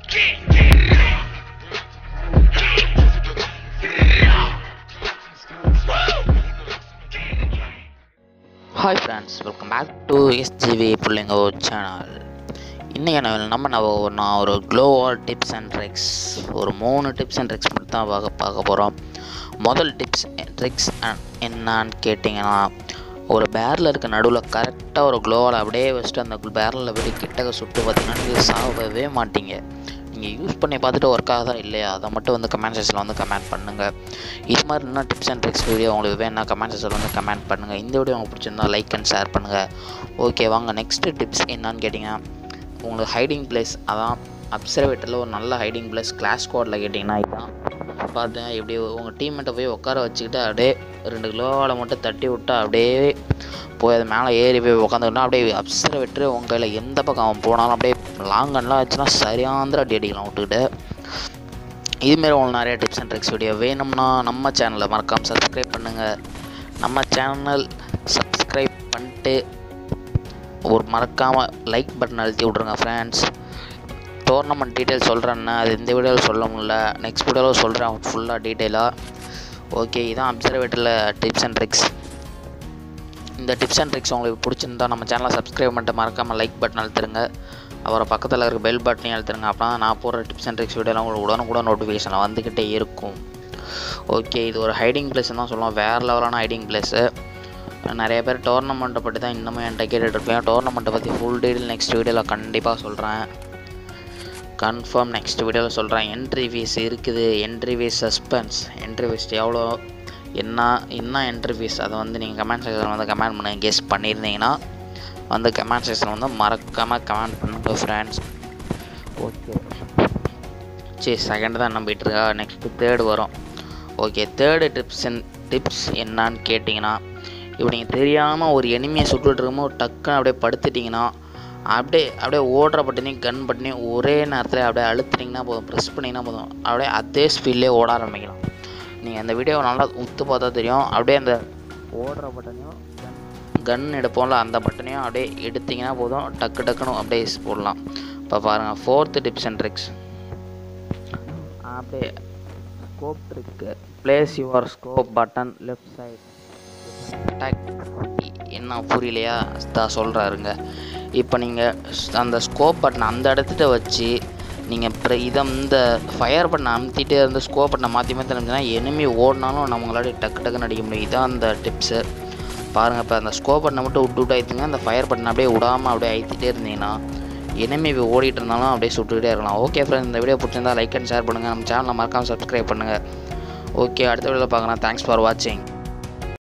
hi friends welcome back to SGV பிள்ளைங்க channel இன்றைக்கி நான் நம்ம நான் நான் ஒரு க்ளோவால் டிப்ஸ் அண்ட் ட்ரிக்ஸ் ஒரு மூணு டிப்ஸ் அண்ட் ட்ரிக்ஸ் மட்டும் தான் பார்க்க பார்க்க போகிறோம் முதல் டிப்ஸ் ட்ரிக்ஸ் என்னான்னு கேட்டிங்கன்னா ஒரு பேரில் இருக்க நடுவில் கரெக்டாக ஒரு க்ளோவால் அப்படியே வச்சுட்டு அந்த பேரில் போய் கிட்டக்க சுட்டு பார்த்தீங்கன்னா நீங்கள் சாகவே மாட்டீங்க நீங்கள் யூஸ் பண்ணி பார்த்துட்டு ஒர்க் ஆகுதா இல்லையா அதை மட்டும் வந்து கமெண்ட் செக்ஷனில் வந்து கமெண்ட் பண்ணுங்கள் இது மாதிரி இன்னும் டிப்ஸ் அண்ட் ட்ரிக்ஸ் வீடியோ உங்களுக்கு வேணா கமெண்ட் செக்ஷனில் வந்து கமெண்ட் பண்ணுங்கள் இந்த வீடியோ உங்களுக்கு பிடிச்சிருந்தா லைக் அண்ட் ஷேர் பண்ணுங்கள் ஓகே வாங்க நெக்ஸ்ட்டு டிப்ஸ் என்னன்னு கேட்டிங்கன்னா உங்களுக்கு ஹைடிங் பிளேஸ் அதான் அப்சர்வேட்டரில் ஒரு நல்ல ஹைடிங் பிளேஸ் கிளாஸ் கோடில் கேட்டிங்கன்னா இதுதான் பார்த்தேன் இப்படி உங்கள் டீம்மேட்டை போய் உட்கார வச்சுக்கிட்டு அப்படியே ரெண்டு கிலோவால் மட்டும் தட்டி விட்டா அப்படியே போய் அது மேலே ஏறி போய் உட்காந்துக்கிட்டா அப்படியே அப்சர்வேட்டர் உங்கள் கையில் எந்த பக்கம் அவன் போனாலும் அப்படியே லாங் கன்லாம் வச்சுன்னா சரியாந்திர அடி அடிக்கலாம் விட்டுக்கிட்டு இதுமாரி உங்களுக்கு நிறைய டிப்ஸ் அண்ட் ட்ரிக்ஸ் வீடியோ வேணும்னா நம்ம சேனலை மறக்காமல் சப்ஸ்கிரைப் பண்ணுங்கள் நம்ம சேனல் சப்ஸ்கிரைப் பண்ணிட்டு ஒரு மறக்காமல் லைக் பட்டன் அழுத்தி விட்ருங்க ஃப்ரெண்ட்ஸ் டோர்னமெண்ட் டீட்டெயில் சொல்கிறேன்னா அது இந்த வீடியோவில் சொல்ல முடியல நெக்ஸ்ட் வீடியோவில் சொல்கிறேன் ஃபுல்லாக டீட்டெயிலாக ஓகே இதான் அப்சர்வேட்டரில் டிப்ஸ் அண்ட் ட்ரிக்ஸ் இந்த டிப்ஸ் அண்ட் ட்ரிக்ஸ் உங்களுக்கு பிடிச்சிருந்தா நம்ம சேனலை சப்ஸ்கிரைப் பண்ணிட்டு மறக்காமல் லைக் பட்டன் அழுத்துருங்க அப்புறம் பக்கத்தில் இருக்க பெல் பட்டனையும் அழுத்துருங்க அப்போ தான் நான் போடுற டிப்ஸ் அண்ட் ட்ரிக்ஸ் வீடியோலாம் உங்களுக்கு உடனுக்குடன் நோட்டிஃபிகேஷன் வந்துக்கிட்டே இருக்கும் ஓகே இது ஒரு ஹைடிங் பிளேஸ் தான் சொல்லுவோம் வேறு லெவலான ஹைடிங் பிளேஸு நிறைய பேர் டோர்னமெண்ட்டை பற்றி தான் இன்னமும் என்கிட்ட கேட்டுட்ருப்பேன் டோர்னமெண்ட்டை பற்றி ஃபுல் டீட்டெயில் நெக்ஸ்ட் வீடியோவில் கண்டிப்பாக சொல்கிறேன் கன்ஃபார்ம் நெக்ஸ்ட் வீடியோவில் சொல்கிறேன் என்ட்ரி ஃபீஸ் இருக்குது entry fees suspense entry fees எவ்வளோ என்ன என்ன என்ட்ரி ஃபீஸ் அதை வந்து நீங்கள் கமெண்ட் செக்ஷனில் வந்து கமெண்ட் பண்ணுங்கள் கெஸ் பண்ணியிருந்தீங்கன்னா வந்து கமெண்ட் செக்ஷனில் வந்து மறக்காமல் கமெண்ட் பண்ணுங்கள் ஃப்ரெண்ட்ஸ் ஓகே சரி செகண்ட் தான் நம்பிட்டு இருக்கா நெக்ஸ்ட்டு தேர்டு வரும் ஓகே தேர்டு டிப்ஸ் டிப்ஸ் என்னான்னு கேட்டிங்கன்னா இப்போ நீங்கள் தெரியாமல் ஒரு எனிமையை சுட்டுட்டு இருக்கும்போது டக்குன்னு அப்படியே படுத்துட்டிங்கன்னா அப்படியே அப்படியே ஓடுற பட்டனையும் கன் பட்டனையும் ஒரே நேரத்தில் அப்படியே அழுத்துனீங்கன்னா போதும் ப்ரெஸ் பண்ணிங்கன்னா போதும் அப்படியே அதே ஸ்பீட்லேயே ஓட ஆரம்பிக்கலாம் நீங்கள் அந்த வீடியோவை நல்லா உத்து பார்த்தா தெரியும் அப்படியே அந்த ஓடுற பட்டனையும் கன் எடுப்போம்ல அந்த பட்டனையும் அப்படியே எடுத்திங்கன்னா போதும் டக்கு டக்குன்னு அப்படியே போடலாம் இப்போ பாருங்கள் ஃபோர்த்து டிப்ஸ் அண்ட் ட்ரிக்ஸ் அப்படியே scope trick place your scope button left side attack என்ன புரியலையா தான் சொல்கிறாருங்க இப்போ நீங்கள் அந்த ஸ்கோப் பட்டனை அந்த இடத்துல வச்சு நீங்கள் இப்போ இதை இந்த ஃபயர் பண்ண அமுத்திட்டே இருந்து ஸ்கோப் பட்டனை மாற்றி மாற்றி அனுப்பிச்சுன்னா எனிமி ஓடினாலும் நம்மளால டக்கு டக்குன்னு அடிக்க முடியும் இதான் அந்த டிப்ஸு பாருங்கள் இப்போ அந்த ஸ்கோப் பட்டனை மட்டும் விட்டு விட்டு ஆயிடுங்க அந்த ஃபயர் பட்டனை அப்படியே விடாமல் அப்படியே அழுத்திட்டே இருந்தீங்கன்னா எனிமி ஓடிட்டு இருந்தாலும் அப்படியே சுட்டுக்கிட்டே இருக்கலாம் ஓகே ஃப்ரெண்ட்ஸ் இந்த வீடியோ பிடிச்சிருந்தா லைக் அண்ட் ஷேர் பண்ணுங்கள் நம்ம சேனலை மறக்காமல் சப்ஸ்கிரைப் பண்ணுங்கள் ஓகே அடுத்த வீடியோவில் பார்க்கலாம் தேங்க்ஸ் ஃபார் வாட்சிங்